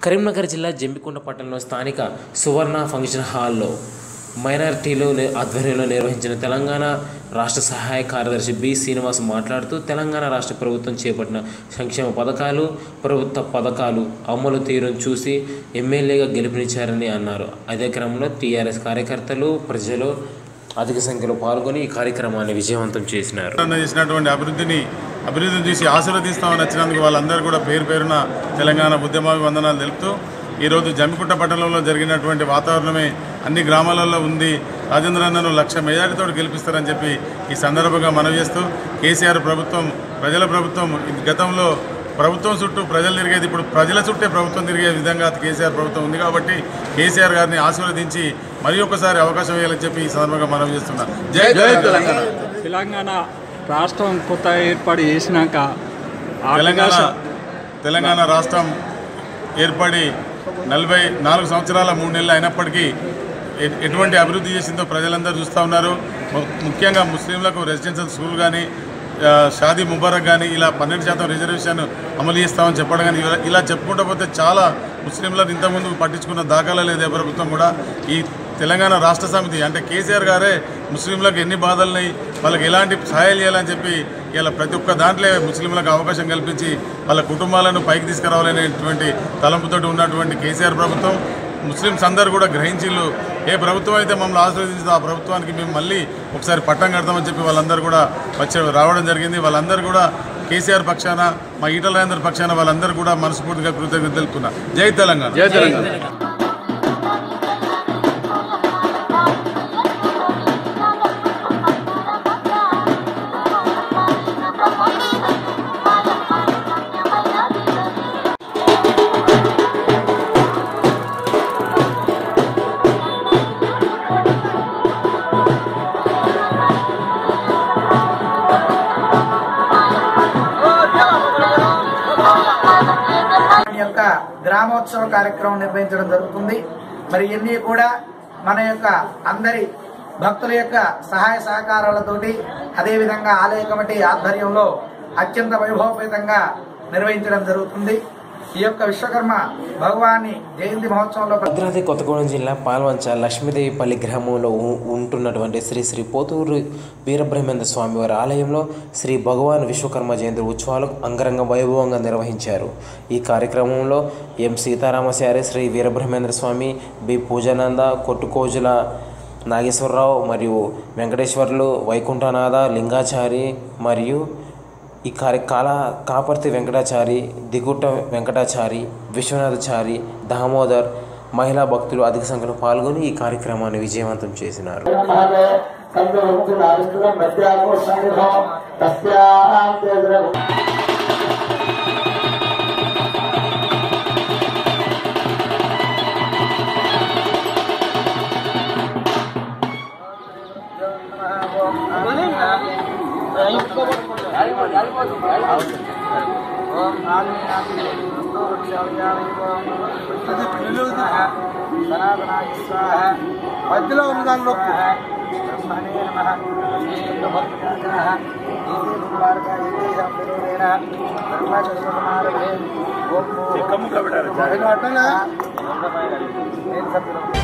కరీంనగర్ జిల్లా జంబికొండ పట్టణంలో స్థానిక సువర్ణ ఫంక్షన్ హాల్లో మైనారిటీలు ని- ఆధ్వర్యంలో నిర్వహించిన తెలంగాణ రాష్ట్ర సహాయ కార్యదర్శి బి శ్రీనివాస్ మాట్లాడుతూ తెలంగాణ రాష్ట్ర ప్రభుత్వం చేపట్టిన సంక్షేమ పథకాలు ప్రభుత్వ పథకాలు అమలు తీరును చూసి ఎమ్మెల్యేగా గెలుపునిచ్చారని అన్నారు అదే క్రమంలో టీఆర్ఎస్ కార్యకర్తలు ప్రజలు అధిక సంఖ్యలో పాల్గొని ఈ కార్యక్రమాన్ని విజయవంతం చేసినారు తెలంగాణ చేసినటువంటి అభివృద్ధిని అభివృద్ధిని చూసి ఆశీర్వదిస్తామని వచ్చినందుకు వాళ్ళందరూ కూడా పేరు పేరున తెలంగాణ ఉద్యమాభివందనాలు తెలుపుతూ ఈరోజు జమ్మికుంట పట్టణంలో జరిగినటువంటి వాతావరణమే అన్ని గ్రామాలలో ఉంది రాజేంద్ర అన్నను లక్ష మెజారిటీతో గెలిపిస్తారని చెప్పి ఈ సందర్భంగా మనవి చేస్తూ కేసీఆర్ ప్రభుత్వం ప్రజల ప్రభుత్వం ఇది గతంలో ప్రభుత్వం చుట్టూ ప్రజలు తిరిగేది ఇప్పుడు ప్రజల చుట్టే ప్రభుత్వం తిరిగే విధంగా కేసీఆర్ ప్రభుత్వం ఉంది కాబట్టి కేసీఆర్ గారిని ఆశీర్వదించి మరి ఒకసారి అవకాశం ఇవ్వాలని చెప్పి ఈ సందర్భంగా మనవి చేస్తున్నా జై తెలంగాణ తెలంగాణ రాష్ట్రం కొత్త ఏర్పాటు చేసినాక ఆ తెలంగాణ అవకాశం- తెలంగాణ రాష్ట్రం ఏర్పడి నలభై నాలుగు సంవత్సరాల మూడు నెలలు అయినప్పటికీ ఎ- ఎటువంటి అభివృద్ధి చేసిందో ప్రజలందరూ చూస్తూ ఉన్నారు ము- ముఖ్యంగా ముస్లింలకు రెసిడెన్షియల్ స్కూల్ కానీ ఆ, షాదీ ముబారక్ కానీ ఇలా పన్నెండు శాతం రిజర్వేషన్ అమలు చేస్తామని చెప్పడం కానీ ఇలా- ఇలా చెప్పుకుంటూ పోతే చాలా ముస్లింలను ఇంతకుముందు పట్టించుకున్న దాఖలా లేదు ఏ ప్రభుత్వం కూడా ఈ తెలంగాణ రాష్ట్ర సమితి అంటే కేసీఆర్ గారే ముస్లింలకు ఎన్ని బాధలున్నాయి వాళ్ళకి ఎలాంటి సహాయాలు చేయాలని చెప్పి ఇలా ప్రతి ఒక్క దాంట్లో ముస్లింలకు అవకాశం కల్పించి వాళ్ళ కుటుంబాలను పైకి తీసుకురావాలనేటువంటి తలంపుతోటి ఉన్నటువంటి కేసీఆర్ ప్రభుత్వం ముస్లింస్ అందరూ కూడా గ్రహించిళ్ళు ఏ ప్రభుత్వం అయితే మమ్మల్ని ఆశీర్వదించిందో ఆ ప్రభుత్వానికి మేము మళ్ళీ ఒకసారి పట్టం కడతామని చెప్పి వాళ్ళందరూ కూడా వచ్చి రావడం జరిగింది వాళ్ళందరూ కూడా కేసీఆర్ పక్షాన మా ఈటల రాజేందర్ పక్షాన వాళ్ళందరూ కూడా మనస్ఫూర్తిగా కృతజ్ఞత తెలుపుతున్నా జై తెలంగాణ జై తెలంగాణ ఈ యొక్క గ్రామోత్సవ కార్యక్రమం నిర్వహించడం జరుగుతుంది మరి ఇవన్నీ కూడా మన యొక్క అందరి భక్తుల యొక్క సహాయ సహకారాలతోటి అదేవిధంగా ఆలయ కమిటీ ఆధ్వర్యంలో అత్యంత వైభవపేతంగా నిర్వహించడం జరుగుతుంది ఈ యొక్క విశ్వకర్మ భగవాని జయంతి మహోత్సవంలో భద్రాద్రి కొత్తగూడెం జిల్లా పాల్వంచ లక్ష్మీదేవిపల్లి గ్రామంలో ఉ- ఉంటున్నటువంటి శ్రీ శ్రీ పోతూరు వీరబ్రహ్మేంద్ర స్వామి వారి ఆలయంలో శ్రీ భగవాన్ విశ్వకర్మ జయంతి ఉత్సవాలు అంగరంగ వైభవంగా నిర్వహించారు ఈ కార్యక్రమంలో ఎం సీతారామశారి శ్రీ వీరబ్రహ్మేంద్ర స్వామి బి పూజానంద కొట్టుకోజుల నాగేశ్వరరావు మరియు వెంకటేశ్వర్లు వైకుంఠనాథ లింగాచారి మరియు ఈ కార్య కాల కాపర్తి వెంకటాచారి దిగుట్ట వెంకటాచారి విశ్వనాథచారి దామోదర్ మహిళా భక్తులు అధిక సంఖ్యలో పాల్గొని ఈ కార్యక్రమాన్ని విజయవంతం చేసినారు మధ్యలో ఉన్న దానిలో కమ్ముగా పెట్టాలి అట్లనా